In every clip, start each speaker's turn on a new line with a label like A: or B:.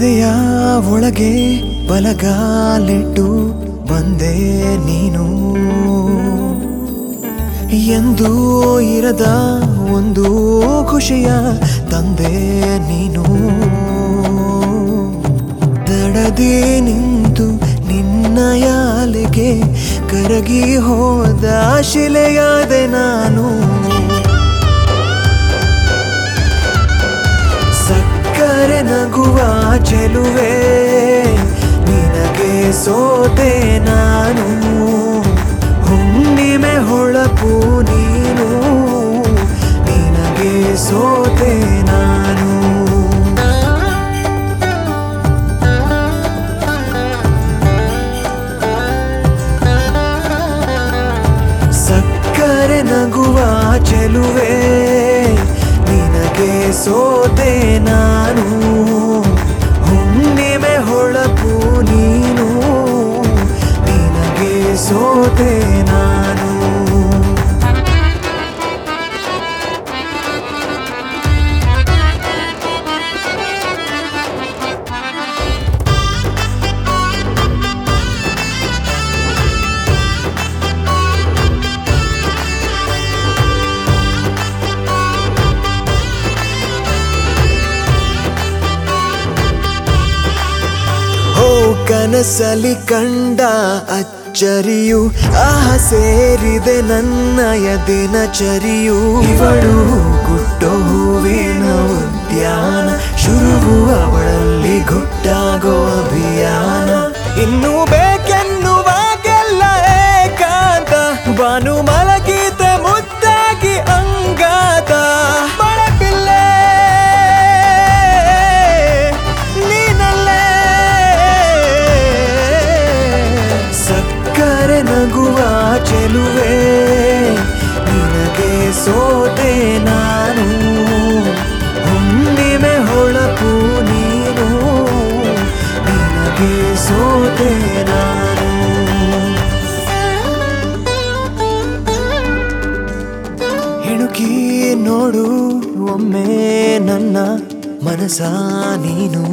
A: ಎದೆಯ ಒಳಗೆ ಬಲಗಾಲಿಟ್ಟು ಬಂದೆ ನೀನು ಎಂದೂ ಇರದ ಒಂದು ಖುಷಿಯ ತಂದೆ ನೀನು ದಡದಿ ನಿಂತು ನಿನ್ನಯ ಅಲೆಗೆ ಕರಗಿ ಹೋದ ಶಿಲೆಯಾದೆ ನಾನು ಸಕ್ಕರೆ ನಗುವ ಚೆಲುವೆ ನಿನಗೆ ಸೋತೆ ನಾನು ಹುಣ್ಣಿಮೆ ಹೊಳಪು ನೀನು ನಿನಗೆ ಸೋತೆ ನಾನು ಸಕ್ಕರೆ ನಗುವ ಚೆಲುವೆ ನಿನಗೆ ಸೋತೆ ನಾನು ಹುಣ್ಣಿಮೆ ಹೊಳಪು ನೀನು ನಿನಗೆ ಸೋತೆ ನಾನು ಹೋ ಕನಸಲಿ ಕಂಡ ಅಚ್ಚರಿಯು ಆಹ ಸೇರಿದೆ ನನ್ನಯ ದಿನಚರಿಯು ಇವಳು ಗುಡ್ಡೋ ಹೂವಿನ ಉದ್ಯಾನ ಶುರುವು ಅವಳಲ್ಲಿ ಗುಟ್ಟಾಗೋ ಅಭಿಯಾನ ಇನ್ನು ಬೇಕೆನ್ನುವಾಗೆಲ್ಲ ಏಕಾಂತ ಬಾನು ಮಲಗಿದ ಮುದ್ದಾಗಿ ಅಂಗಾತ ಮಳಪಿಲ್ಲೆ ನೀನಲ್ಲೇ ಸಕ್ಕರೆ ನಗುವ ಚೆಲುವೆ ನಿನಗೆ ಸೋತೆ ನಾನು ಹುಣ್ಣಿಮೆ ಹೊಳಪು ನೀನು ನಿನಗೆ ಸೋತೆ ನಾನು ಹೆಣುಕಿ ನೋಡು ಒಮ್ಮೆ ನನ್ನ ಮನಸ ನೀನು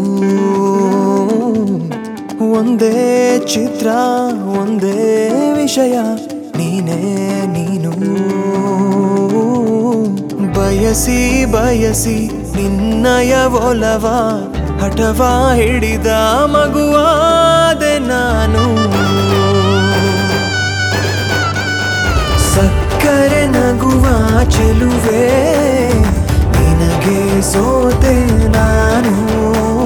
A: ಒಂದೇ ಚಿತ್ರ ಒಂದೇ ವಿಷಯ ನೀನೇ ನೀನು ಬಯಸಿ ಬಯಸಿ ನಿನ್ನಯ ಒಲವ ಹಠವ ಹಿಡಿದ ಮಗುವಾದೆ ನಾನು ಸಕ್ಕರೆ ನಗುವ ಚೆಲುವೆ ನಿನಗೆ ಸೋತೆ ನಾನು